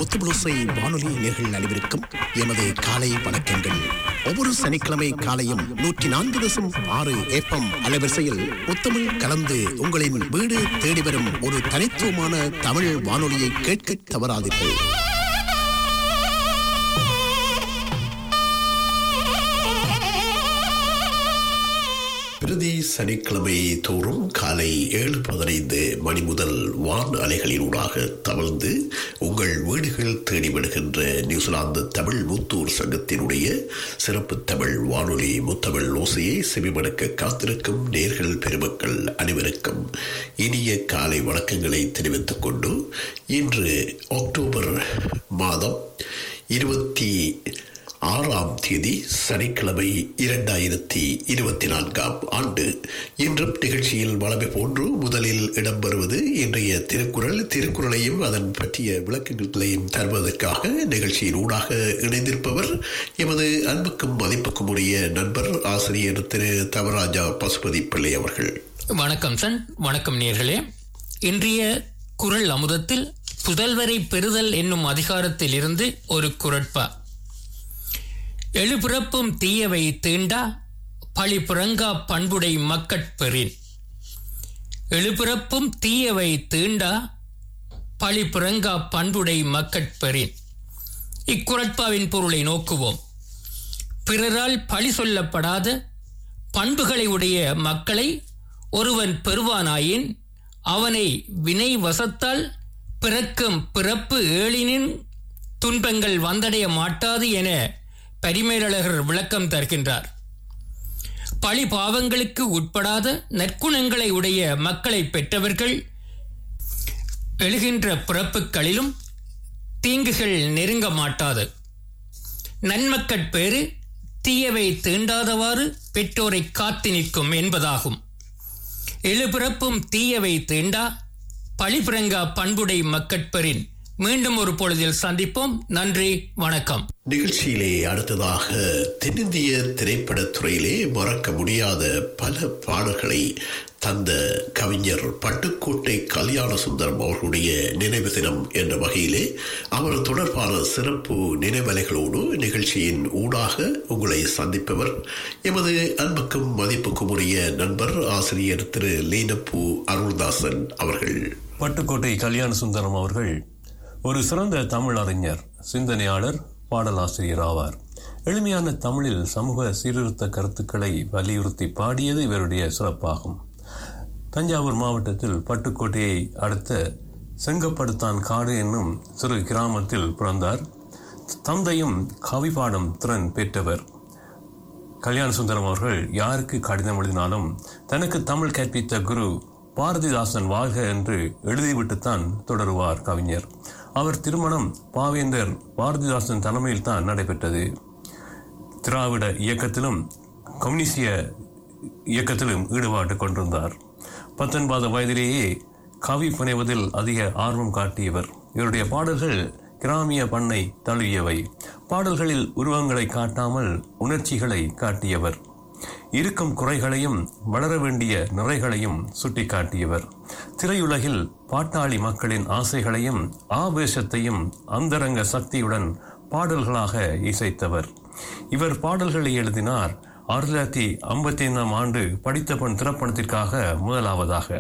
முத்துபுளுசை வானொலி நேர்கள் அனைவருக்கும் எமது காலை வணக்கங்கள் ஒவ்வொரு சனிக்கிழமை காலையும் நூற்றி நான்கு தசம் ஆறு ஏப்பம் அலைவரிசையில் முத்தமிழ் கலந்து உங்களின் வீடு தேடி வரும் ஒரு தனித்துவமான தமிழ் வானொலியை கேட்க தவறாதீர்கள் பிரதி சனிக்கிழமை தோறும் காலை ஏழு பதினைந்து மணி முதல் வான் அலைகளினூடாக தவழ்ந்து உங்கள் வீடுகள் தேடி விடுகின்ற நியூசிலாந்து தமிழ் முத்தூர் சங்கத்தினுடைய சிறப்பு தமிழ் வானொலி முத்தமிழ் ஓசையை செவிமடுக்க காத்திருக்கும் நேர்கள் பெருமக்கள் அனைவருக்கும் இனிய காலை வணக்கங்களை தெரிவித்துக் கொண்டு இன்று அக்டோபர் மாதம் இருபத்தி ஆறாம் தேதி சனிக்கிழமை இரண்டாயிரத்தி இருபத்தி நான்காம் ஆண்டு இன்றும் நிகழ்ச்சியில் வளமை போன்று முதலில் இடம்பெறுவது இன்றைய திருக்குறள் திருக்குறளையும் அதன் பற்றிய விளக்கங்களையும் தருவதற்காக நிகழ்ச்சியின் ஊடாக இணைந்திருப்பவர் எமது அன்புக்கும் மதிப்புக்கும் உடைய நண்பர் ஆசிரியர் திரு தவராஜா பசுபதி பிள்ளை அவர்கள் வணக்கம் சன் வணக்கம் நேர்களே இன்றைய குரல் அமுதத்தில் புதல்வரை பெறுதல் என்னும் அதிகாரத்தில் இருந்து ஒரு குரட்பா எழுபிறப்பும் தீயவை தீண்டா பழி புறங்கா பண்புடை மக்கட்பெறின் எழுபிறப்பும் தீயவை தீண்டா பழி புறங்கா பண்புடை மக்கட்பெறின் இக்குரட்பாவின் பொருளை நோக்குவோம் பிறரால் பழி சொல்லப்படாத பண்புகளை உடைய மக்களை ஒருவன் பெறுவானாயின் அவனை வினை வசத்தால் பிறக்கும் பிறப்பு ஏழினின் துன்பங்கள் வந்தடைய மாட்டாது என பரிமேலழகர் விளக்கம் தருகின்றார் பழி பாவங்களுக்கு உட்படாத நற்குணங்களை உடைய மக்களை பெற்றவர்கள் எழுகின்ற பிறப்புகளிலும் தீங்குகள் நெருங்க மாட்டாது நன்மக்கட்பேறு தீயவை தீண்டாதவாறு பெற்றோரை காத்து நிற்கும் என்பதாகும் எழுபிறப்பும் தீயவை தீண்டா பழிபிறங்கா பண்புடை மக்கட்பெறின் மீண்டும் ஒரு பொழுதில் சந்திப்போம் நன்றி வணக்கம் நிகழ்ச்சியிலே அடுத்ததாக தென்னிந்திய திரைப்படத்துறையிலே மறக்க முடியாத பல பாடல்களை தந்த கவிஞர் பட்டுக்கோட்டை கல்யாண சுந்தரம் அவர்களுடைய நினைவு தினம் என்ற வகையிலே அவர் தொடர்பான சிறப்பு நினைவலைகளோடு நிகழ்ச்சியின் ஊடாக உங்களை சந்திப்பவர் எமது அன்புக்கும் மதிப்புக்கும் உரிய நண்பர் ஆசிரியர் திரு லீனப்பூ அருள்தாசன் அவர்கள் பட்டுக்கோட்டை கல்யாண சுந்தரம் அவர்கள் ஒரு சிறந்த தமிழ் அறிஞர் சிந்தனையாளர் பாடலாசிரியர் ஆவார் எளிமையான தமிழில் சமூக சீர்திருத்த கருத்துக்களை வலியுறுத்தி பாடியது இவருடைய சிறப்பாகும் தஞ்சாவூர் மாவட்டத்தில் பட்டுக்கோட்டையை அடுத்த செங்கப்படுத்தான் காடு என்னும் சிறு கிராமத்தில் பிறந்தார் தந்தையும் கவி பாடும் திறன் பெற்றவர் கல்யாண சுந்தரம் அவர்கள் யாருக்கு கடிதம் எழுதினாலும் தனக்கு தமிழ் கற்பித்த குரு பாரதிதாசன் வாழ்க என்று எழுதிவிட்டுத்தான் தொடருவார் கவிஞர் அவர் திருமணம் பாவேந்தர் பாரதிதாசன் தலைமையில் தான் நடைபெற்றது திராவிட இயக்கத்திலும் கம்யூனிசிய இயக்கத்திலும் ஈடுபாடு கொண்டிருந்தார் பத்தொன்பது வயதிலேயே கவி புனைவதில் அதிக ஆர்வம் காட்டியவர் இவருடைய பாடல்கள் கிராமிய பண்ணை தழுவியவை பாடல்களில் உருவங்களை காட்டாமல் உணர்ச்சிகளை காட்டியவர் இருக்கும் குறைகளையும் வளர வேண்டிய நிறைகளையும் சுட்டிக்காட்டியவர் திரையுலகில் பாட்டாளி மக்களின் ஆசைகளையும் ஆவேசத்தையும் அந்தரங்க சக்தியுடன் பாடல்களாக இசைத்தவர் இவர் பாடல்களை எழுதினார் ஆயிரத்தி தொள்ளாயிரத்தி ஐம்பத்தி ஐந்தாம் ஆண்டு படித்த பெண் திரைப்படத்திற்காக முதலாவதாக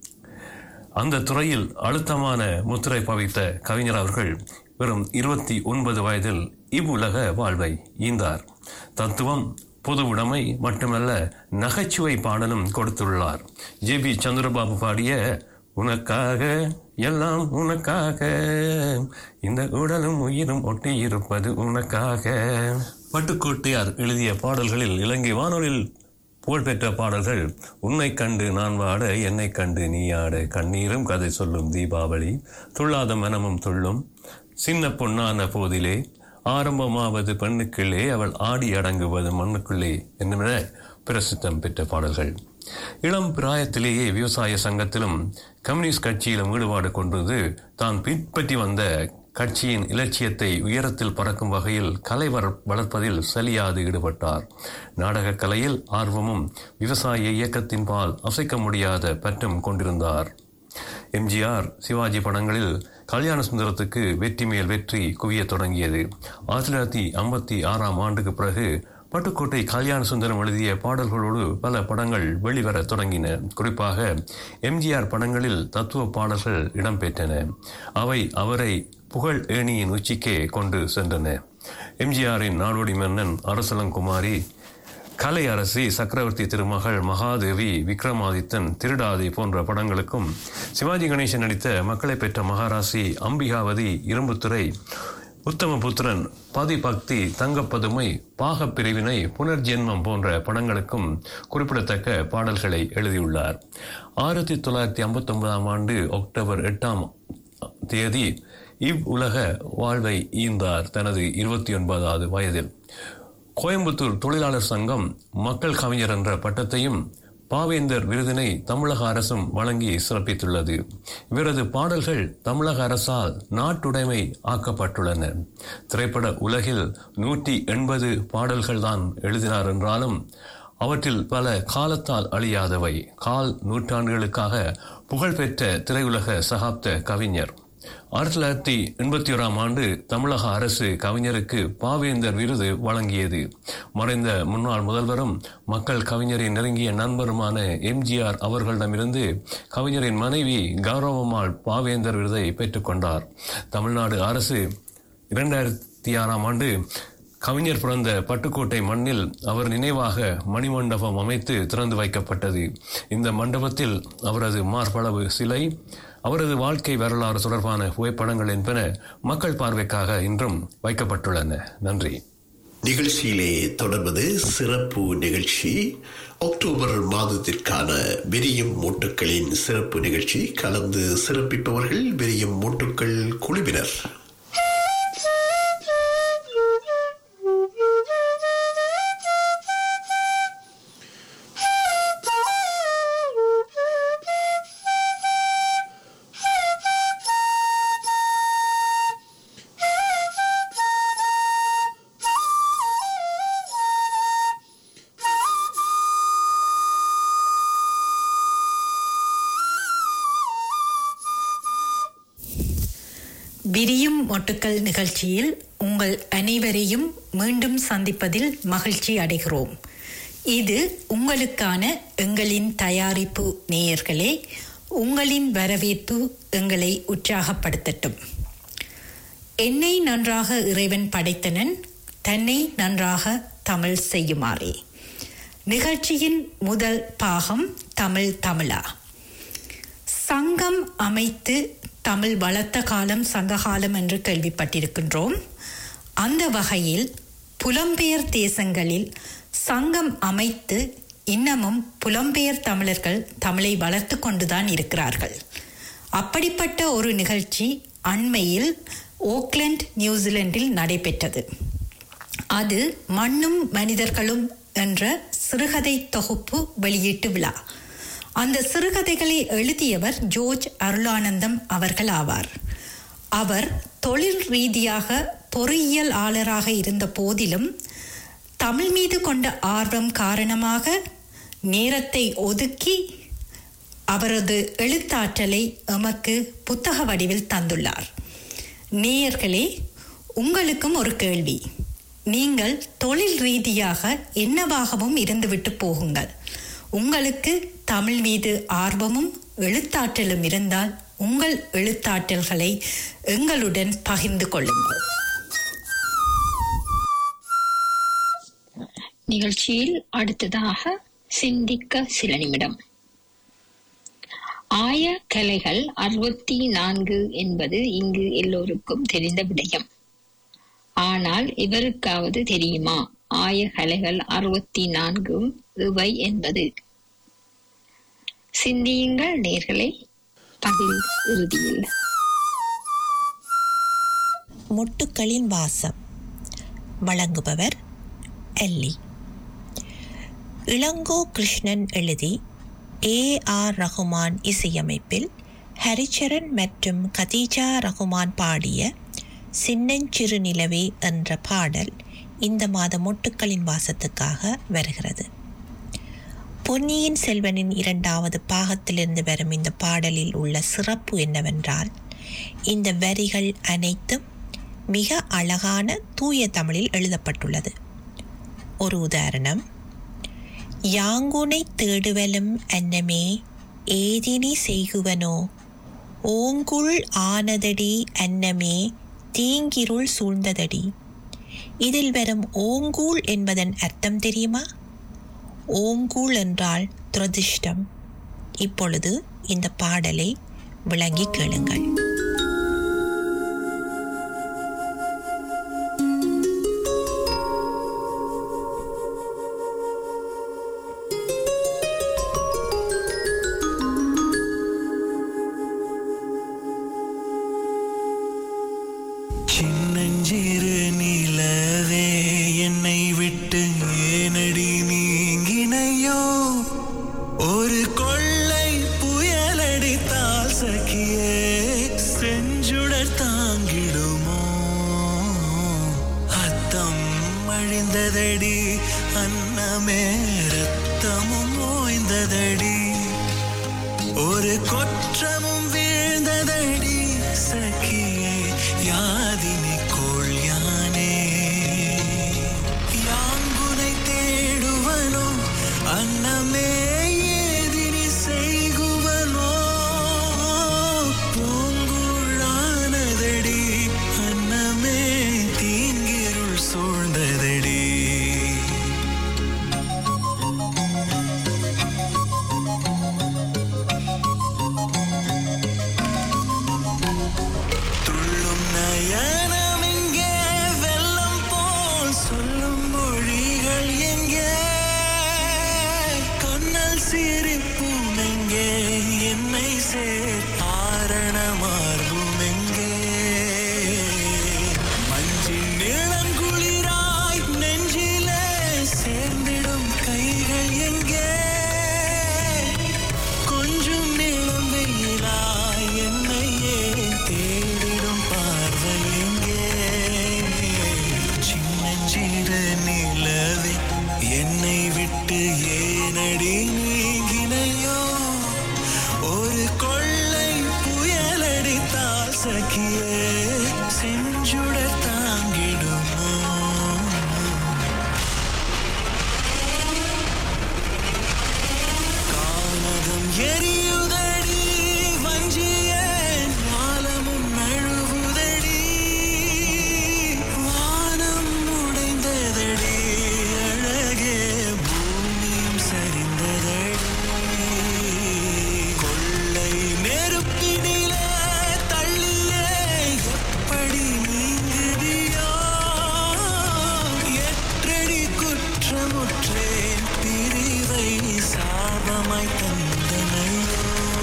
அந்த துறையில் அழுத்தமான முத்திரை பவித்த கவிஞர் அவர்கள் வெறும் இருபத்தி ஒன்பது வயதில் இவ்வுலக வாழ்வை ஈந்தார் தத்துவம் பொது உடைமை மட்டுமல்ல நகைச்சுவை பாடலும் கொடுத்துள்ளார் ஜே பி சந்திரபாபு பாடிய உனக்காக எல்லாம் உனக்காக இந்த உடலும் உயிரும் ஒட்டி இருப்பது உனக்காக பட்டுக்கோட்டையார் எழுதிய பாடல்களில் இலங்கை வானொலியில் புகழ்பெற்ற பாடல்கள் உன்னை கண்டு நான் வாட என்னை கண்டு நீ ஆட கண்ணீரும் கதை சொல்லும் தீபாவளி துள்ளாத மனமும் துள்ளும் சின்ன பொன்னான போதிலே ஆரம்பமாவது பெண்ணுக்குள்ளே அவள் ஆடி அடங்குவது மண்ணுக்குள்ளே என்னென்ன பிரசித்தம் பெற்ற பாடல்கள் இளம் பிராயத்திலேயே விவசாய சங்கத்திலும் கம்யூனிஸ்ட் கட்சியிலும் ஈடுபாடு கொண்டது தான் பின்பற்றி வந்த கட்சியின் இலட்சியத்தை உயரத்தில் பறக்கும் வகையில் கலை வளர்ப்பதில் சலியாது ஈடுபட்டார் நாடகக் கலையில் ஆர்வமும் விவசாய இயக்கத்தின் பால் அசைக்க முடியாத பற்றும் கொண்டிருந்தார் எம்ஜிஆர் சிவாஜி படங்களில் கல்யாண சுந்தரத்துக்கு வெற்றி மேல் வெற்றி குவியத் தொடங்கியது ஆயிரத்தி தொள்ளாயிரத்தி ஐம்பத்தி ஆறாம் ஆண்டுக்கு பிறகு பட்டுக்கோட்டை கல்யாண சுந்தரம் எழுதிய பாடல்களோடு பல படங்கள் வெளிவர தொடங்கின குறிப்பாக எம்ஜிஆர் படங்களில் தத்துவ பாடல்கள் இடம்பெற்றன அவை அவரை புகழ் ஏணியின் உச்சிக்கே கொண்டு சென்றன எம்ஜிஆரின் நாடோடி மன்னன் அரசலங்குமாரி கலை அரசி சக்கரவர்த்தி திருமகள் மகாதேவி விக்ரமாதித்தன் திருடாதி போன்ற படங்களுக்கும் சிவாஜி கணேசன் நடித்த மக்களை பெற்ற மகாராசி அம்பிகாவதி இரும்புத்துறை உத்தமபுத்திரன் பதிபக்தி தங்கப்பதுமை பாகப் பிரிவினை புனர்ஜென்மம் போன்ற படங்களுக்கும் குறிப்பிடத்தக்க பாடல்களை எழுதியுள்ளார் ஆயிரத்தி தொள்ளாயிரத்தி ஐம்பத்தி ஒன்பதாம் ஆண்டு அக்டோபர் எட்டாம் தேதி இவ் உலக வாழ்வை ஈந்தார் தனது இருபத்தி ஒன்பதாவது வயதில் கோயம்புத்தூர் தொழிலாளர் சங்கம் மக்கள் கவிஞர் என்ற பட்டத்தையும் பாவேந்தர் விருதினை தமிழக அரசும் வழங்கி சிறப்பித்துள்ளது இவரது பாடல்கள் தமிழக அரசால் நாட்டுடைமை ஆக்கப்பட்டுள்ளன திரைப்பட உலகில் நூற்றி எண்பது பாடல்கள் தான் எழுதினார் என்றாலும் அவற்றில் பல காலத்தால் அழியாதவை கால் நூற்றாண்டுகளுக்காக புகழ்பெற்ற திரையுலக சகாப்த கவிஞர் ஆயிரத்தி தொள்ளாயிரத்தி எண்பத்தி ஓராம் ஆண்டு தமிழக அரசு கவிஞருக்கு பாவேந்தர் விருது வழங்கியது மறைந்த முன்னாள் முதல்வரும் மக்கள் கவிஞரின் நெருங்கிய நண்பருமான எம்ஜிஆர் அவர்களிடமிருந்து கவிஞரின் மனைவி கௌரவம்மாள் பாவேந்தர் விருதை பெற்றுக்கொண்டார் தமிழ்நாடு அரசு இரண்டாயிரத்தி ஆறாம் ஆண்டு கவிஞர் பிறந்த பட்டுக்கோட்டை மண்ணில் அவர் நினைவாக மணிமண்டபம் அமைத்து திறந்து வைக்கப்பட்டது இந்த மண்டபத்தில் அவரது மார்பளவு சிலை அவரது வாழ்க்கை வரலாறு தொடர்பான புகைப்படங்கள் என்பன மக்கள் பார்வைக்காக இன்றும் வைக்கப்பட்டுள்ளன நன்றி நிகழ்ச்சியிலே தொடர்வது சிறப்பு நிகழ்ச்சி அக்டோபர் மாதத்திற்கான விரியும் மூட்டுக்களின் சிறப்பு நிகழ்ச்சி கலந்து சிறப்பிப்பவர்கள் விரியும் மூட்டுக்கள் குழுவினர் விரியும் மொட்டுக்கள் நிகழ்ச்சியில் உங்கள் அனைவரையும் மீண்டும் சந்திப்பதில் மகிழ்ச்சி அடைகிறோம் இது உங்களுக்கான எங்களின் தயாரிப்பு நேயர்களே உங்களின் வரவேற்பு எங்களை உற்சாகப்படுத்தட்டும் என்னை நன்றாக இறைவன் படைத்தனன் தன்னை நன்றாக தமிழ் செய்யுமாறே நிகழ்ச்சியின் முதல் பாகம் தமிழ் தமிழா சங்கம் அமைத்து தமிழ் வளர்த்த காலம் சங்ககாலம் என்று கேள்விப்பட்டிருக்கின்றோம் அந்த வகையில் புலம்பெயர் தேசங்களில் சங்கம் அமைத்து இன்னமும் புலம்பெயர் தமிழர்கள் தமிழை வளர்த்து கொண்டுதான் இருக்கிறார்கள் அப்படிப்பட்ட ஒரு நிகழ்ச்சி அண்மையில் ஓக்லண்ட் நியூசிலாந்தில் நடைபெற்றது அது மண்ணும் மனிதர்களும் என்ற சிறுகதை தொகுப்பு வெளியீட்டு விழா அந்த சிறுகதைகளை எழுதியவர் ஜோர்ஜ் அருளானந்தம் அவர்கள் ஆவார் அவர் தொழில் ரீதியாக பொறியியல் ஆளராக இருந்த போதிலும் தமிழ் மீது கொண்ட ஆர்வம் காரணமாக நேரத்தை ஒதுக்கி அவரது எழுத்தாற்றலை எமக்கு புத்தக வடிவில் தந்துள்ளார் நேயர்களே உங்களுக்கும் ஒரு கேள்வி நீங்கள் தொழில் ரீதியாக என்னவாகவும் இருந்துவிட்டு போகுங்கள் உங்களுக்கு தமிழ் மீது ஆர்வமும் எழுத்தாற்றலும் இருந்தால் உங்கள் எழுத்தாற்றல்களை எங்களுடன் பகிர்ந்து கொள்ளுங்கள் நிகழ்ச்சியில் அடுத்ததாக சிந்திக்க சில நிமிடம் ஆய கலைகள் அறுபத்தி நான்கு என்பது இங்கு எல்லோருக்கும் தெரிந்த விடயம் ஆனால் இவருக்காவது தெரியுமா ஆய கலைகள் அறுபத்தி நான்கும் இவை என்பது சிந்தியுங்கள் நேர்களை பதில் இறுதியில் மொட்டுக்களின் வாசம் வழங்குபவர் எல்லி இளங்கோ கிருஷ்ணன் எழுதி ஏ ஆர் ரகுமான் இசையமைப்பில் ஹரிச்சரன் மற்றும் கதீஜா ரகுமான் பாடிய சின்னஞ்சிறு நிலவே என்ற பாடல் இந்த மாத மொட்டுக்களின் வாசத்துக்காக வருகிறது பொன்னியின் செல்வனின் இரண்டாவது பாகத்திலிருந்து வரும் இந்த பாடலில் உள்ள சிறப்பு என்னவென்றால் இந்த வரிகள் அனைத்தும் மிக அழகான தூய தமிழில் எழுதப்பட்டுள்ளது ஒரு உதாரணம் யாங்குனை தேடுவலும் அன்னமே ஏதினி செய்குவனோ ஓங்குள் ஆனதடி அன்னமே தீங்கிருள் சூழ்ந்ததடி இதில் வரும் ஓங்கூள் என்பதன் அர்த்தம் தெரியுமா ஓங்கூள் என்றால் துரதிர்ஷ்டம் இப்பொழுது இந்த பாடலை விளங்கி கேளுங்கள் சின்னஞ்சிறு நிலவே என்னை விட்டு ஏனடி நீங்கினையோ ஒரு கொள்ளை புயலடித்தால் சகியே செஞ்சுடர் தாங்கிடுமோ அத்தம் அழிந்ததடி அன்னமே ரத்தமும் ஓய்ந்ததடி ஒரு கொற்றமும் வீழ்ந்ததடி சகியே யாதினி கோள் யானே யாங்குனை தேடுவனோ அன்னமே ஏதினி செய்குவனோ பூங்குழானதடி அன்னமே தீங்கிருள் சூழ்ந்ததடி துள்ளும் நயனம் எங்கே வெள்ளம் போல் சொல்லும் மொழிகள் எங்கே கண்ணல் சிரிப்பும் எங்கே என்னை சேர் ஆரண மார்பும் எங்கே மஞ்சின் நிலங்குளிராய் நெஞ்சிலே சேர்ந்திடும் கைகள் எங்கே கொஞ்சம் நிலம் வெயிலாய் என்னையே தேடிடும் பார்வை எங்கே சின்னஞ்சிறு நிலவே என்னை விட்டு ஏனடி நீங்கினையோ ஒரு கொள்ளை புயலடித்தால் சகியே செஞ்சுடர் தாங்கிடுமோ கானகம் எரியுதடி வஞ்சிய ஞாலமும் நழுவுதடி வானம் உடைந்ததடி அழகே பூமியும் சரிந்ததடி கொள்ளை நெருப்பினிலே தள்ளியே எப்படி நீங்குதியோ எற்றடி குற்றமுற்றேன் பிரிவை சாபமாய் தந்தனையோ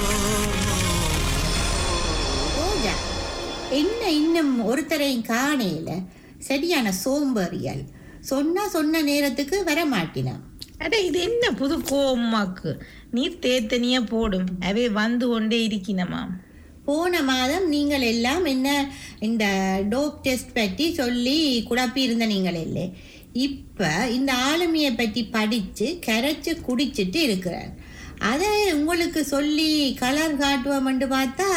ரோஜா என்ன இன்னும் ஒருத்தரையும் காணையில சரியான சோம்பேறியல் சொன்னா சொன்ன நேரத்துக்கு வர மாட்டினான் அட இது என்ன புது கோமாக்கு நீர் தேத்தனியா போடும் அவை வந்து கொண்டே இருக்கினமாம் போன மாதம் நீங்கள் எல்லாம் என்ன இந்த டோப் டெஸ்ட் பற்றி சொல்லி குழப்பி இருந்த நீங்கள் இல்லை இப்போ இந்த ஆளுமையை பற்றி படித்து கரைச்சி குடிச்சிட்டு இருக்கிறார் அதை உங்களுக்கு சொல்லி கலர் காட்டுவோம்னு பார்த்தா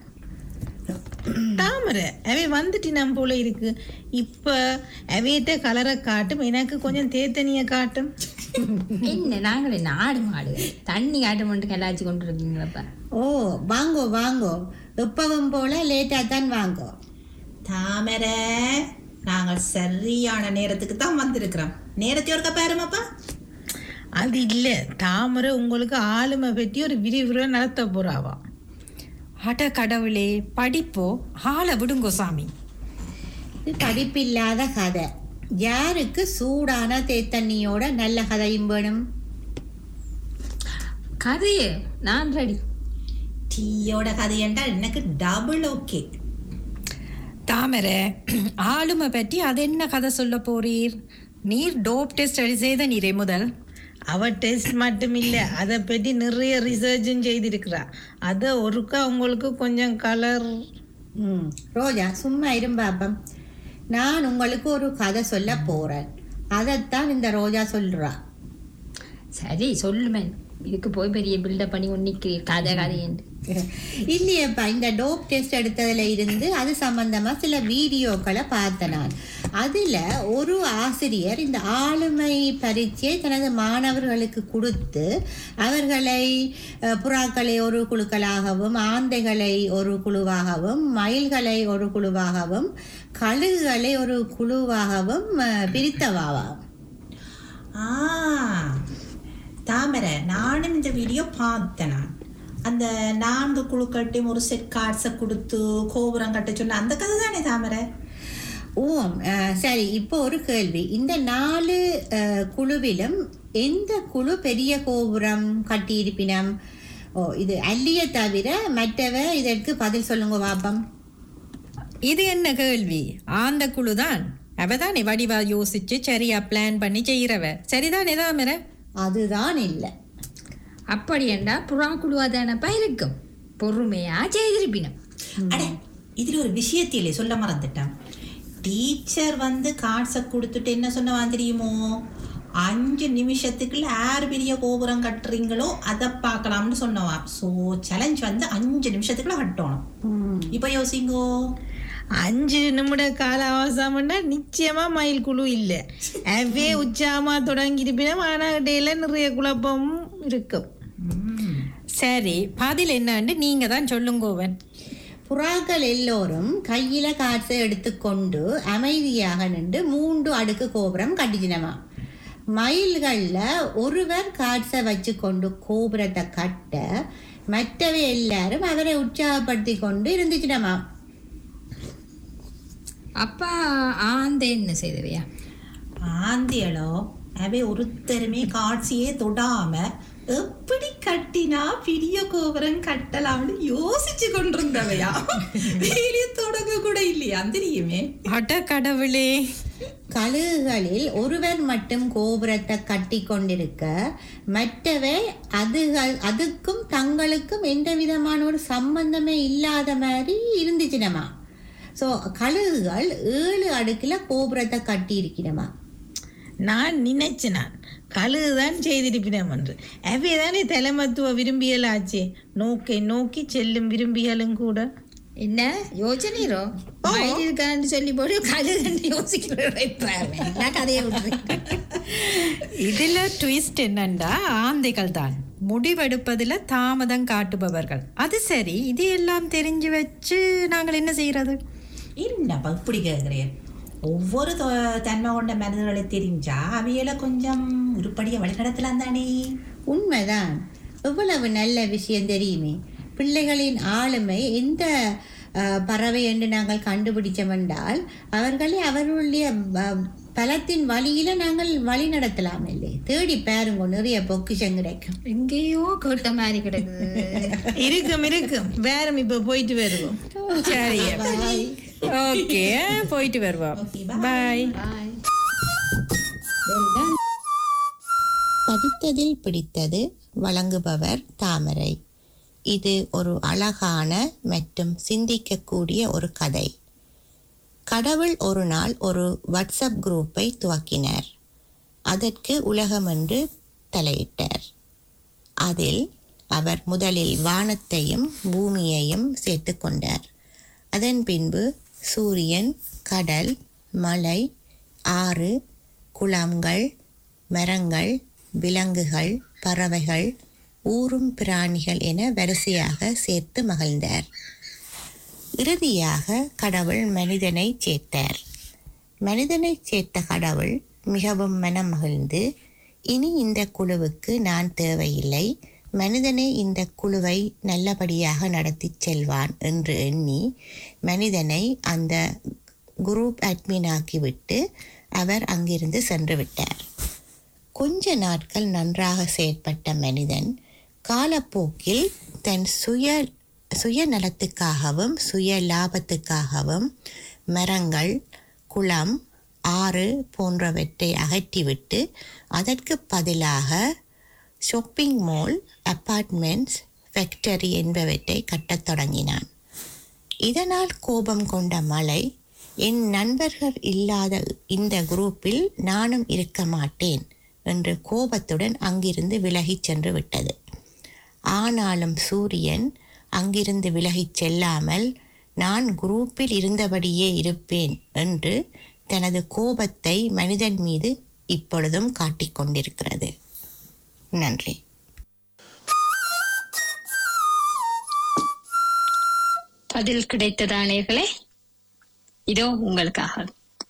தாமரை அவை வந்துட்டினம் போல இருக்கு இப்ப அவையிட்ட கலரை காட்டும் எனக்கு கொஞ்சம் தேத்தனிய காட்டும் என்ன நாங்கள் என்ன ஆடு மாடு தண்ணி ஆட்டு மட்டும் கலாச்சி கொண்டு இருக்கீங்களப்பா ஓ வாங்கோ வாங்கோ எப்பவும் போல லேட்டாக தான் வாங்கோ தாமரை நாங்கள் சரியான நேரத்துக்கு தான் வந்திருக்கிறோம் நேரத்தை ஒருக்க பாருமாப்பா அது இல்ல தாமரை உங்களுக்கு ஆளுமை பற்றி ஒரு விரிவுரை நடத்த போறாவா அட கடவுளே படிப்போ ஆளை விடுங்கோ சாமி இது படிப்பில்லாத கதை யாருக்கு சூடான தேத்தண்ணியோட நல்ல கதையும் வேணும் கதையே நான் ரெடி டீயோட கதை என்றால் எனக்கு டபுள் ஓகே தாமரை ஆளுமை பற்றி அது என்ன கதை சொல்ல போறீர் நீர் டோப் டெஸ்ட் செய்த நீரே முதல் அவ டெஸ்ட் மட்டும் இல்லை அதை பற்றி நிறைய ரிசர்ச்சும் செய்திருக்கிறா அதை ஒருக்கா உங்களுக்கு கொஞ்சம் கலர் ம் ரோஜா சும்மா இரும்பாப்பம் நான் உங்களுக்கு ஒரு கதை சொல்ல போறேன் அதைத்தான் இந்த ரோஜா சொல்றா சரி சொல்லுமே இதுக்கு போய் பெரிய பில்டப் பண்ணி ஒன்னிக்கிறீர் கதை கதையன்று இல்லையப்பா இந்த டோப் டெஸ்ட் எடுத்ததுல இருந்து அது சம்பந்தமா சில வீடியோக்களை பார்த்தேன் நான் அதுல ஒரு ஆசிரியர் இந்த ஆளுமை பரீட்சை தனது மாணவர்களுக்கு கொடுத்து அவர்களை அஹ், புறாக்களை ஒரு குழுக்களாகவும் ஆந்தைகளை ஒரு குழுவாகவும் மயில்களை ஒரு குழுவாகவும் கழுகுகளை ஒரு குழுவாகவும் அஹ், பிரித்தவாவாம் ஆ தாமரை நானும் இந்த வீடியோ பார்த்தேன் நான் அந்த நான்கு குழுக்கட்டையும் ஒரு செட் கார்ட்ஸை கொடுத்து கோபுரம் கட்ட சொன்ன அந்த கதை தானே தாமரை ஓம் அஹ், சரி இப்போ ஒரு கேள்வி இந்த நாலு அஹ், குழுவிலும் எந்த குழு பெரிய கோபுரம் கட்டியிருப்பினம் ஓ இது அல்லிய தவிர மற்றவ இதற்கு பதில் சொல்லுங்க பாப்பம் இது என்ன கேள்வி ஆந்த குழுதான் அவதானே வடிவா யோசிச்சு சரியா பிளான் பண்ணி செய்யறவ சரிதான் தாமரை அதுதான் இல்லை அப்படி என்றா புறா குழுவாதானப்பா இருக்கும் பொறுமையா செய்திருப்பினம் அட இதுல ஒரு விஷயத்திலே சொல்ல மறந்துட்டேன் டீச்சர் வந்து கார்ட்ஸை கொடுத்துட்டு என்ன சொன்னவான் தெரியுமோ அஞ்சு நிமிஷத்துக்குள்ள யார் பெரிய கோபுரம் கட்டுறீங்களோ அதை பார்க்கலாம்னு சொன்னவா ஸோ சேலஞ்ச் வந்து அஞ்சு நிமிஷத்துக்குள்ள கட்டணும் இப்போ யோசிங்கோ அஞ்சு நிமிட கால அவகாசம்னா நிச்சயமா மயில் குழு இல்லை அவே உச்சாமா தொடங்கியிருப்பினும் ஆனால் இடையில நிறைய குழப்பமும் இருக்கும் சரி பதில் என்னன்னு நீங்க தான் சொல்லுங்கோவன் புறாக்கள் எல்லோரும் கையில காற்றை எடுத்துக்கொண்டு அமைதியாக நின்று மூன்று அடுக்கு கோபுரம் கட்டிச்சினமா மயில்கள்ல ஒருவர் காற்றை வச்சு கொண்டு கோபுரத்தை கட்ட மற்றவை எல்லாரும் அவரை உற்சாகப்படுத்தி கொண்டு இருந்துச்சுனமா அப்பா ஆந்த என்ன செய்தவையா ஆந்தியளோ அவை ஒருத்தருமே காட்சியே தொடாம எப்படி கட்டினா பெரிய கோபுரம் கட்டலாம்னு யோசிச்சு கொண்டிருந்தவையா வேலையை தொடங்க கூட இல்லையா தெரியுமே அட கடவுளே கழுகுகளில் ஒருவர் மட்டும் கோபுரத்தை கட்டி கொண்டிருக்க மற்றவை அதுகள் அதுக்கும் தங்களுக்கும் எந்த விதமான ஒரு சம்பந்தமே இல்லாத மாதிரி இருந்துச்சுனமா ஸோ கழுகுகள் ஏழு அடுக்கில் கோபுரத்தை கட்டி இருக்கணுமா நான் நினைச்சேன் நான் கழுகுதான் செய்திருப்பினோம் என்று அவை தானே தலைமத்துவ விரும்பியல் ஆச்சே நோக்கை நோக்கி செல்லும் விரும்பியலும் கூட என்ன யோசனைரோ மயில் இருக்கான்னு சொல்லி போட்டு கழுகுன்னு யோசிக்கிறேன் என்ன கதையை விட்டுறேன் இதுல ட்விஸ்ட் என்னண்டா ஆந்தைகள் தான் முடிவெடுப்பதுல தாமதம் காட்டுபவர்கள் அது சரி இது எல்லாம் தெரிஞ்சு வச்சு நாங்கள் என்ன செய்யறது என்னப்பா இப்படி கேட்குறேன் ஒவ்வொரு தொ- தன்மை கொண்ட மனிதர்களை தெரிஞ்சா அவையில கொஞ்சம் உருப்படிய வழிநடத்தலாம் தானே உண்மைதான் எவ்வளவு நல்ல விஷயம் தெரியுமே பிள்ளைகளின் ஆளுமை எந்த அஹ், பறவை என்று நாங்கள் கண்டுபிடிச்சோம் என்றால் அவர்களை அவர்களுடைய ப- பலத்தின் வழியில நாங்கள் வழி நடத்தலாம் இல்லை தேடி பாருங்க நிறைய பொக்கிஷம் கிடைக்கும் எங்கேயோ கேட்ட மாதிரி கிடக்குது இருக்கும் இருக்கும் வேறம் இப்ப போயிட்டு வருவோம் சரி ஓகே போயிட்டு வருவோம் பாய் படித்ததில் பிடித்தது வழங்குபவர் தாமரை இது ஒரு அழகான மற்றும் சிந்திக்கக்கூடிய ஒரு கதை கடவுள் ஒரு நாள் ஒரு வாட்ஸ்அப் குரூப்பை துவக்கினார் அதற்கு உலகமென்று தலையிட்டார் அதில் அவர் முதலில் வானத்தையும் பூமியையும் சேர்த்து கொண்டார் அதன் பின்பு சூரியன் கடல் மலை ஆறு குளங்கள் மரங்கள் விலங்குகள் பறவைகள் ஊரும் பிராணிகள் என வரிசையாக சேர்த்து மகிழ்ந்தார் இறுதியாக கடவுள் மனிதனை சேர்த்தார் மனிதனை சேர்த்த கடவுள் மிகவும் மனம் மகிழ்ந்து இனி இந்த குழுவுக்கு நான் தேவையில்லை மனிதனே இந்த குழுவை நல்லபடியாக நடத்திச் செல்வான் என்று எண்ணி மனிதனை அந்த குரூப் அட்மின் ஆக்கிவிட்டு அவர் அங்கிருந்து சென்று விட்டார் கொஞ்ச நாட்கள் நன்றாக செயற்பட்ட மனிதன் காலப்போக்கில் தன் சுய சுயநலத்துக்காகவும் சுய லாபத்துக்காகவும் மரங்கள் குளம் ஆறு போன்றவற்றை அகற்றிவிட்டு அதற்கு பதிலாக ஷாப்பிங் மால் அப்பார்ட்மெண்ட்ஸ் ஃபேக்டரி என்பவற்றை கட்டத் தொடங்கினான் இதனால் கோபம் கொண்ட மலை என் நண்பர்கள் இல்லாத இந்த குரூப்பில் நானும் இருக்க மாட்டேன் என்று கோபத்துடன் அங்கிருந்து விலகிச் சென்று விட்டது ஆனாலும் சூரியன் அங்கிருந்து விலகிச் செல்லாமல் நான் குரூப்பில் இருந்தபடியே இருப்பேன் என்று தனது கோபத்தை மனிதன் மீது இப்பொழுதும் காட்டிக் கொண்டிருக்கிறது நன்றி பதில் கிடைத்ததானேர்களே இதோ உங்களுக்காக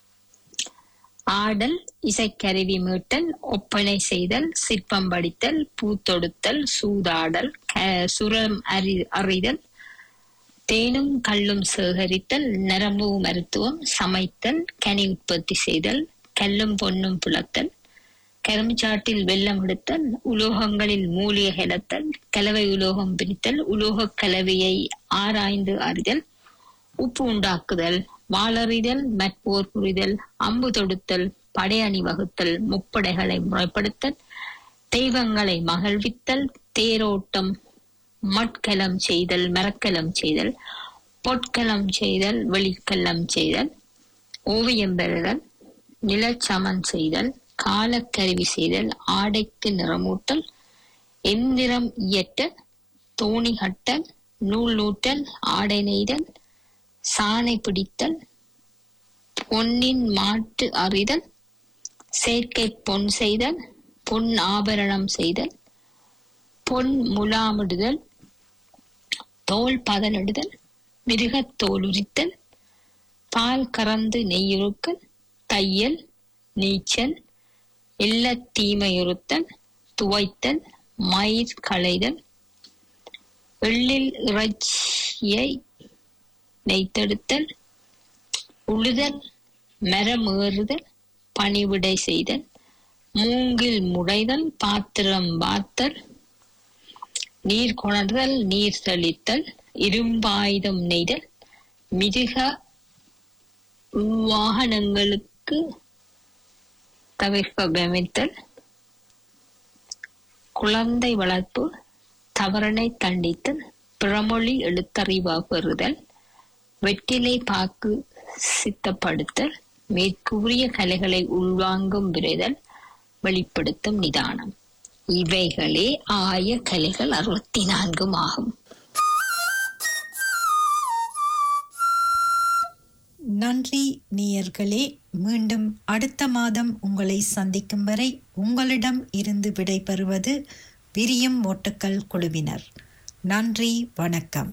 ஆடல் இசைக்கருவி மீட்டல் ஒப்பனை செய்தல் சிற்பம் படித்தல் பூத்தொடுத்தல் சூதாடல் க- சுரம் அறி அறிதல் தேனும் கல்லும் சேகரித்தல் நரம்பு மருத்துவம் சமைத்தல் கனி உற்பத்தி செய்தல் கல்லும் பொன்னும் புலத்தல் கரும்புச்சாட்டில் வெள்ளம் எடுத்தல் உலோகங்களில் மூலிகை ஹெலத்தல் கலவை உலோகம் பிரித்தல் உலோகக் கலவையை ஆராய்ந்து அறிதல் உப்பு உண்டாக்குதல் வாளறிதல் மற்போர் புரிதல் அம்பு தொடுத்தல் படையணி வகுத்தல் முப்படைகளை முறைப்படுத்தல் தெய்வங்களை மகிழ்வித்தல் தேரோட்டம் மட்கலம் செய்தல் மரக்கலம் செய்தல் பொற்கலம் செய்தல் வெளிக்கலம் செய்தல் ஓவியம் பெறுதல் நிலச்சமன் செய்தல் காலக்கருவி செய்தல் ஆடைக்கு நிறமூட்டல் எந்திரம் இயற்றல் தோணி கட்டல் நூல் நூட்டல் ஆடை நெய்தல் சாணை பிடித்தல் பொன்னின் மாட்டு அறிதல் செயற்கை பொன் செய்தல் பொன் ஆபரணம் செய்தல் பொன் முலாமிடுதல் தோல் பதனிடுதல் மிருகத் தோல் உரித்தல் பால் கறந்து நெய்யுருக்கல் தையல் நீச்சல் இல்லத் தீமையுறுத்தல் துவைத்தல் மயிர் களைதல் எள்ளில் இறைச்சியை நெய்த்தெடுத்தல் உழுதல் மரமேறுதல் பணிவிடை செய்தல் மூங்கில் முடைதல் பாத்திரம் வாத்தல் நீர் கொணர்தல் நீர் தெளித்தல் இரும்பாயுதம் நெய்தல் மிருக வாகனங்களுக்கு தவிர்ப்பமைத்தல் குழந்தை வளர்ப்பு தவறனை தண்டித்தல் பிறமொழி எழுத்தறிவா பெறுதல் வெற்றிலை பாக்கு சித்தப்படுத்தல் மேற்கூறிய கலைகளை உள்வாங்கும் விரைதல் வெளிப்படுத்தும் நிதானம் இவைகளே ஆய கலைகள் அறுபத்தி நான்கும் ஆகும் நன்றி நேயர்களே மீண்டும் அடுத்த மாதம் உங்களை சந்திக்கும் வரை உங்களிடம் இருந்து விடைபெறுவது விரியும் மோட்டுக்கள் குழுவினர் நன்றி வணக்கம்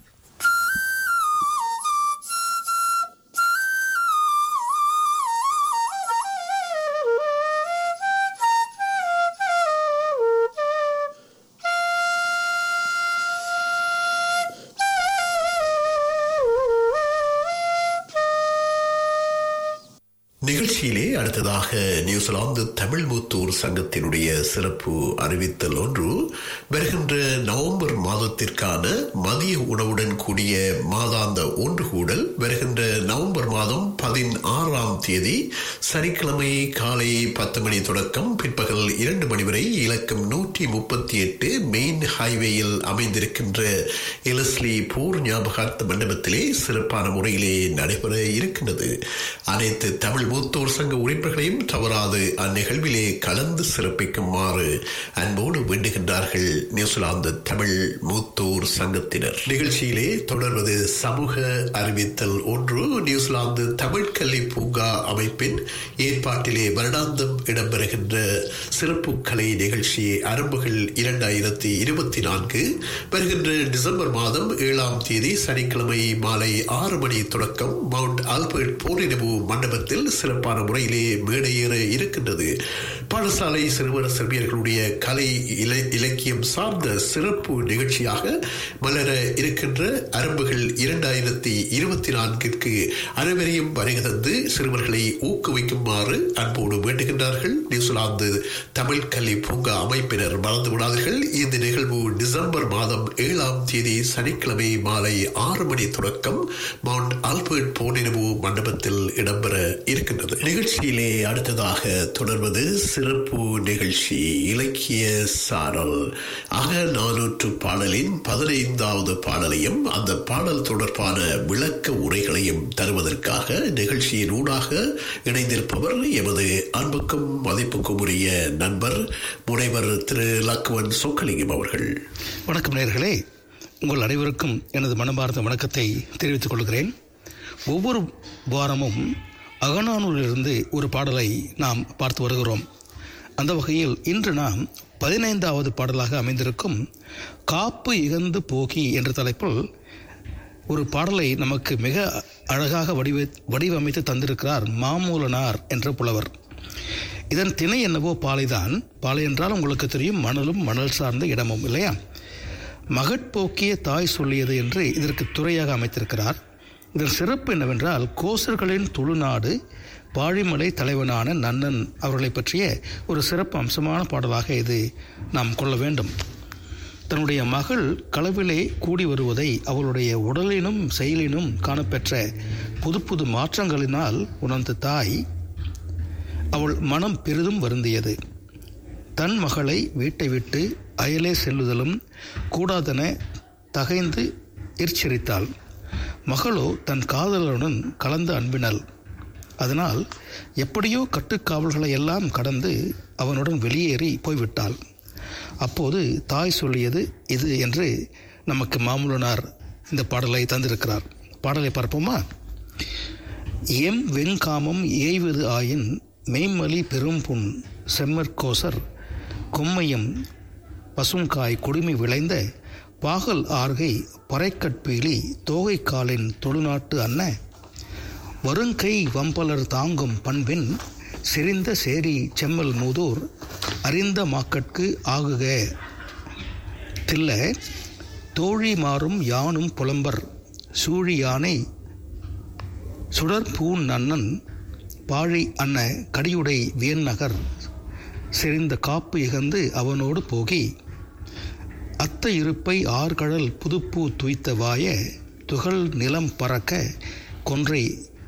நிகழ்ச்சியிலே அடுத்ததாக நியூசிலாந்து தமிழ் மூத்தூர் சங்கத்தினுடைய சிறப்பு அறிவித்தல் ஒன்று வருகின்ற நவம்பர் மாதத்திற்கான மதிய உணவுடன் கூடிய மாதாந்த ஒன்று கூடல் வருகின்ற நவம்பர் மாதம் பதினாறாம் தேதி சனிக்கிழமை காலை பத்து மணி தொடக்கம் பிற்பகல் இரண்டு மணி வரை இலக்கம் நூற்றி முப்பத்தி எட்டு மெயின் ஹைவேயில் அமைந்திருக்கின்ற எலஸ்லி போர் ஞாபகார்த்த மண்டபத்திலே சிறப்பான முறையிலே நடைபெற இருக்கின்றது அனைத்து தமிழ் மூத்தோர் சங்க உறுப்பினர்களையும் தவறாது அந்நிகழ்விலே கலந்து சிறப்பிக்குமாறு அன்போடு வேண்டுகின்றார்கள் நியூசிலாந்து தமிழ் மூத்தோர் சங்கத்தினர் நிகழ்ச்சியிலே தொடர்வது சமூக அறிவித்தல் ஒன்று நியூசிலாந்து தமிழ் கல்வி பூங்கா அமைப்பின் ஏற்பாட்டிலே வருடாந்தம் இடம்பெறுகின்ற சிறப்பு கலை நிகழ்ச்சி அரம்புகள் இரண்டாயிரத்தி இருபத்தி நான்கு வருகின்ற டிசம்பர் மாதம் ஏழாம் தேதி சனிக்கிழமை மாலை ஆறு மணி தொடக்கம் மவுண்ட் ஆல்பர்ட் போரினவு மண்டபத்தில் சிறப்பான முறையிலே மேடையேற இருக்கின்றது பாடசாலை சிறுவர் சிறுமியர்களுடைய கலை இல- இலக்கியம் சார்ந்த சிறப்பு நிகழ்ச்சியாக மலர இருக்கின்ற அரம்புகள் இரண்டாயிரத்தி இருபத்தி நான்கிற்கு அனைவரையும் வருகை தந்து சிறுவர்களை ஊக்குவிக்குமாறு அன்போடு வேண்டுகின்றார்கள் நியூசிலாந்து தமிழ் கல்வி பூங்கா அமைப்பினர் மறந்து விடாதீர்கள் இந்த நிகழ்வு டிசம்பர் மாதம் ஏழாம் தேதி சனிக்கிழமை மாலை ஆறு மணி தொடக்கம் மவுண்ட் ஆல்பர்ட் போனினவு மண்டபத்தில் இடம்பெற இருக்கின்றது நிகழ்ச்சியிலே அடுத்ததாக தொடர்வது சிறப்பு நிகழ்ச்சி இலக்கிய சாரல் அக நானூற்று பாடலில் பாடலின் பதினைந்தாவது பாடலையும் அந்த பாடல் தொடர்பான விளக்க உரைகளையும் தருவதற்காக நிகழ்ச்சியின் ஊடாக இணைந்திருப்பவர் எமது அன்புக்கும் மதிப்புக்கும் உரிய நண்பர் முனைவர் திரு லக்வன் சொக்கலிங்கம் அவர்கள் வணக்கம் நேர்களே உங்கள் அனைவருக்கும் எனது மனமார்ந்த வணக்கத்தை தெரிவித்துக் கொள்கிறேன் ஒவ்வொரு வாரமும் அகநானூரிலிருந்து ஒரு பாடலை நாம் பார்த்து வருகிறோம் அந்த வகையில் இன்று நாம் பதினைந்தாவது பாடலாக அமைந்திருக்கும் காப்பு இகந்து போகி என்ற தலைப்பில் ஒரு பாடலை நமக்கு மிக அழகாக வடிவ வடிவமைத்து தந்திருக்கிறார் மாமூலனார் என்ற புலவர் இதன் திணை என்னவோ பாலைதான் பாலை என்றால் உங்களுக்கு தெரியும் மணலும் மணல் சார்ந்த இடமும் இல்லையா மகட்போக்கிய தாய் சொல்லியது என்று இதற்கு துறையாக அமைத்திருக்கிறார் இதன் சிறப்பு என்னவென்றால் கோசர்களின் துளுநாடு பாழிமலை தலைவனான நன்னன் அவர்களை பற்றிய ஒரு சிறப்பு அம்சமான பாடலாக இது நாம் கொள்ள வேண்டும் தன்னுடைய மகள் களவிலே கூடி வருவதை அவளுடைய உடலினும் செயலினும் காணப்பெற்ற புது புது மாற்றங்களினால் உணர்ந்த தாய் அவள் மனம் பெரிதும் வருந்தியது தன் மகளை வீட்டை விட்டு அயலே செல்லுதலும் கூடாதென தகைந்து எரிச்சரித்தாள் மகளோ தன் காதலருடன் கலந்து அன்பினள் அதனால் எப்படியோ கட்டுக்காவல்களை எல்லாம் கடந்து அவனுடன் வெளியேறி போய்விட்டாள் அப்போது தாய் சொல்லியது இது என்று நமக்கு மாமுலனார் இந்த பாடலை தந்திருக்கிறார் பாடலை பார்ப்போமா எம் வெண்காமம் ஏய்வது ஆயின் மெய்மலி பெரும்புண் செம்மற்கோசர் கொம்மையம் பசுங்காய் குடுமி விளைந்த பாகல் ஆர்கை பறைக்கட்பீலி தோகைக்காலின் தொழுநாட்டு அன்ன வருங்கை வம்பலர் தாங்கும் பண்பின் செறிந்த சேரி செம்மல் மூதூர் அறிந்த மாக்கட்கு ஆகுக தில்ல தோழி மாறும் யானும் புலம்பர் சூழி யானை சுடர் பூன் நன்னன் பாழி அன்ன கடியுடை வியன்னகர் செறிந்த காப்பு இகந்து அவனோடு போகி அத்த இருப்பை ஆர்கடல் புதுப்பூ துய்த்த வாய துகள் நிலம் பறக்க கொன்றை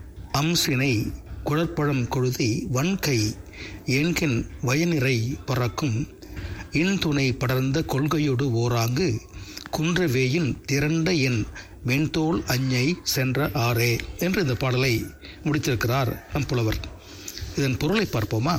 அம்சினை குழற்பழம் கொழுதி வன்கை என்கின் வயநிறை பறக்கும் இன்துணை படர்ந்த கொள்கையொடு ஓராங்கு குன்றவேயின் திரண்ட என் வெண்தோல் அஞ்ஞை சென்ற ஆரே என்று இந்த பாடலை முடித்திருக்கிறார் நம் புலவர் இதன் பொருளை பார்ப்போமா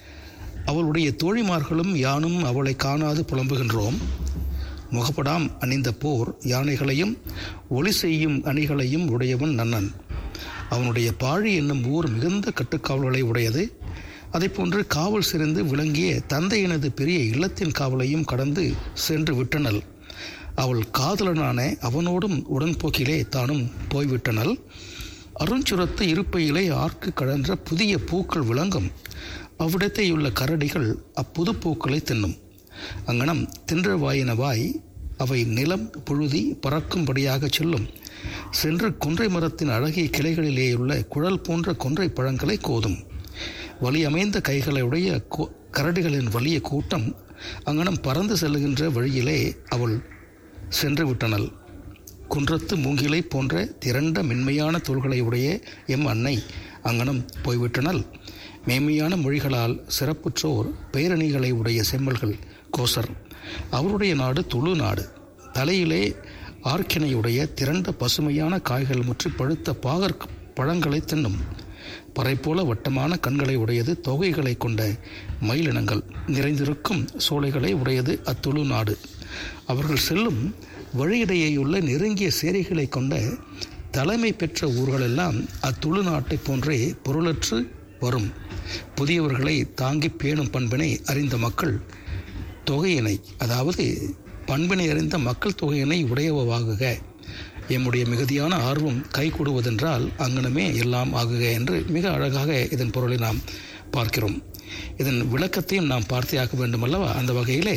அவளுடைய தோழிமார்களும் யானும் அவளை காணாது புலம்புகின்றோம் முகப்படாம் அணிந்த போர் யானைகளையும் ஒளி செய்யும் அணிகளையும் உடையவன் நன்னன் அவனுடைய பாழி என்னும் ஊர் மிகுந்த கட்டுக்காவல்களை உடையது அதைப்போன்று காவல் சிறந்து விளங்கிய தந்தையினது பெரிய இல்லத்தின் காவலையும் கடந்து சென்று விட்டனள் அவள் காதலனான அவனோடும் உடன்போக்கிலே தானும் போய்விட்டனள் அருஞ்சுரத்து இருப்பையிலே ஆர்க்கு கழன்ற புதிய பூக்கள் விளங்கும் அவ்விடத்தையுள்ள கரடிகள் அப்புது பூக்களை தின்னும் அங்கனம் தின்ற வாயினவாய் அவை நிலம் புழுதி பறக்கும்படியாக செல்லும் சென்று கொன்றை மரத்தின் அழகிய கிளைகளிலேயுள்ள குழல் போன்ற கொன்றை பழங்களை கோதும் வலி அமைந்த கைகளுடைய கோ- கரடிகளின் வலிய கூட்டம் அங்கனம் பறந்து செல்லுகின்ற வழியிலே அவள் சென்று விட்டனள் குன்றத்து மூங்கிலை போன்ற திரண்ட மென்மையான தோள்களை உடைய எம் அன்னை அங்கனம் போய்விட்டனள் மேன்மையான மொழிகளால் சிறப்புற்றோர் பேரணிகளை உடைய செம்மல்கள் கோசர் அவருடைய நாடு துளு நாடு தலையிலே ஆர்க்கினையுடைய திரண்ட பசுமையான காய்கள் முற்றி பழுத்த பாகற் பழங்களை தின்னும் பறை போல வட்டமான கண்களை உடையது தொகைகளை கொண்ட மயிலினங்கள் நிறைந்திருக்கும் சோலைகளை உடையது அத்துளு நாடு அவர்கள் செல்லும் வழியிடையேயுள்ள நெருங்கிய சேரிகளை கொண்ட தலைமை பெற்ற ஊர்களெல்லாம் அத்துளு நாட்டைப் போன்றே பொருளற்று வரும் புதியவர்களை தாங்கி பேணும் பண்பினை அறிந்த மக்கள் தொகையினை அதாவது பண்பினை அறிந்த மக்கள் தொகையினை உடையவாகுக எம்முடைய மிகுதியான ஆர்வம் கை கூடுவதென்றால் அங்கனமே எல்லாம் ஆகுக என்று மிக அழகாக இதன் பொருளை நாம் பார்க்கிறோம் இதன் விளக்கத்தையும் நாம் பார்த்தே ஆக்க வேண்டும் அல்லவா அந்த வகையிலே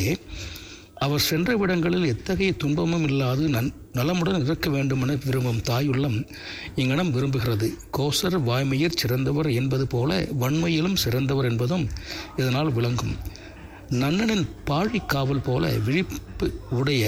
அவர் சென்ற விடங்களில் எத்தகைய துன்பமும் இல்லாது நன் நலமுடன் இருக்க வேண்டுமென விரும்பும் தாயுள்ளம் இங்கனம் விரும்புகிறது கோசர் வாய்மையர் சிறந்தவர் என்பது போல வன்மையிலும் சிறந்தவர் என்பதும் இதனால் விளங்கும் நன்னனின் பாழிக்காவல் போல விழிப்பு உடைய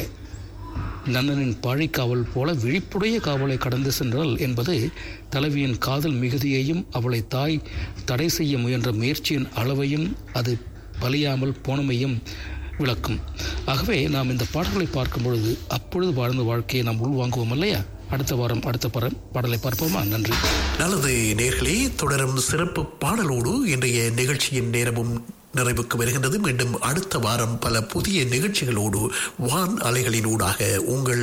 நன்னனின் பாழிக்காவல் போல விழிப்புடைய காவலை கடந்து சென்றால் என்பது தலைவியின் காதல் மிகுதியையும் அவளை தாய் தடை செய்ய முயன்ற முயற்சியின் அளவையும் அது பலியாமல் போனமையும் விளக்கும் ஆகவே நாம் இந்த பாடல்களை பார்க்கும் பொழுது அப்பொழுது வாழ்ந்த வாழ்க்கையை நாம் உள்வாங்குவோம் இல்லையா அடுத்த வாரம் அடுத்த படம் பாடலை பார்ப்போமா நன்றி நல்லது நேர்களே தொடரும் சிறப்பு பாடலோடு இன்றைய நிகழ்ச்சியின் நேரமும் நிறைவுக்கு வருகின்றது மீண்டும் அடுத்த வாரம் பல புதிய நிகழ்ச்சிகளோடு வான் அலைகளினூடாக உங்கள்